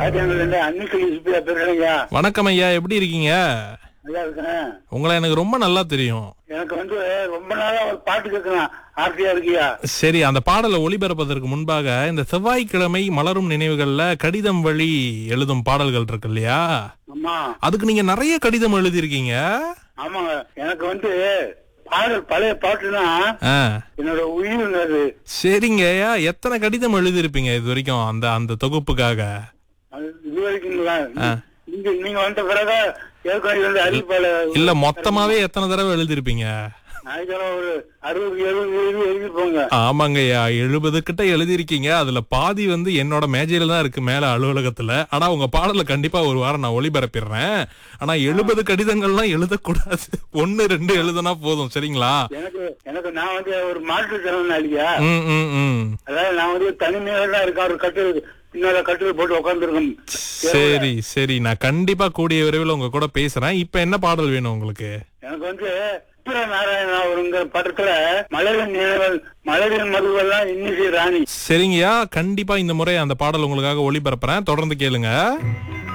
ராஜாங்கல்ல இருந்து அன்னிக்கு யூசுப்பியா பேசுறேங்க வணக்கம் ஐயா எப்படி இருக்கீங்க நல்லா இருக்கேன் உங்களை எனக்கு ரொம்ப நல்லா தெரியும் எனக்கு வந்து ரொம்ப நாளா ஒரு பாட்டு கேட்கலாம் ஆர்த்தியா இருக்கியா சரி அந்த பாடலை ஒளிபரப்பதற்கு முன்பாக இந்த செவ்வாய்க்கிழமை மலரும் நினைவுகள்ல கடிதம் வழி எழுதும் பாடல்கள் இருக்கு இல்லையா ஆமா அதுக்கு நீங்க நிறைய கடிதம் எழுதியிருக்கீங்க ஆமாங்க எனக்கு வந்து பாடல் பழைய பாட்டுனா ஆ, என்னோட உயிர் அது சரிங்க ஐயா எத்தனை கடிதம் எழுதியிருப்பீங்க இது வரைக்கும் அந்த அந்த தொகுப்புக்காக அது இது வரைக்கும் நீங்க நீங்க வந்த பிறகு ஏற்கனவே வந்து அறிவிப்பாள இல்ல மொத்தமாவே எத்தனை தடவை எழுதியிருப்பீங்க நாளைக்கு ஒரு அறுபது எழுபது எழுதி எழுதிப்போங்க ஆமாங்க ஐயா எழுபது கிட்ட எழுதியிருக்கீங்க அதுல பாதி வந்து என்னோட மேஜையில தான் இருக்கு மேல அலுவலகத்துல ஆனா உங்க பாடல கண்டிப்பா ஒரு வாரம் நான் ஒளிபரப்பிடுறேன் ஆனா எழுபது கடிதங்கள்லாம் எழுதக்கூடாது ஒன்னு ரெண்டு எழுதுனா போதும் சரிங்களா எனக்கு எனக்கு நான் வந்து ஒரு மாற்றுத்திறனாளியா ம் ம் ம் அதாவது நான் வந்து தனிமையில தான் இருக்கேன் ஒரு கட்டில் பின்னால கட்டில் போட்டு உட்காந்துருக்கேன் சரி சரி நான் கண்டிப்பா கூடிய விரைவில் உங்க கூட பேசுறேன் இப்ப என்ன பாடல் வேணும் உங்களுக்கு எனக்கு வந்து உத்திர நாராயண அவருங்கிற படத்துல மலரின் நினைவுகள் மலரின் மருவெல்லாம் இன்னிசை ராணி சரிங்கய்யா கண்டிப்பா இந்த முறை அந்த பாடல் உங்களுக்காக ஒளிபரப்புறேன் தொடர்ந்து கேளுங்க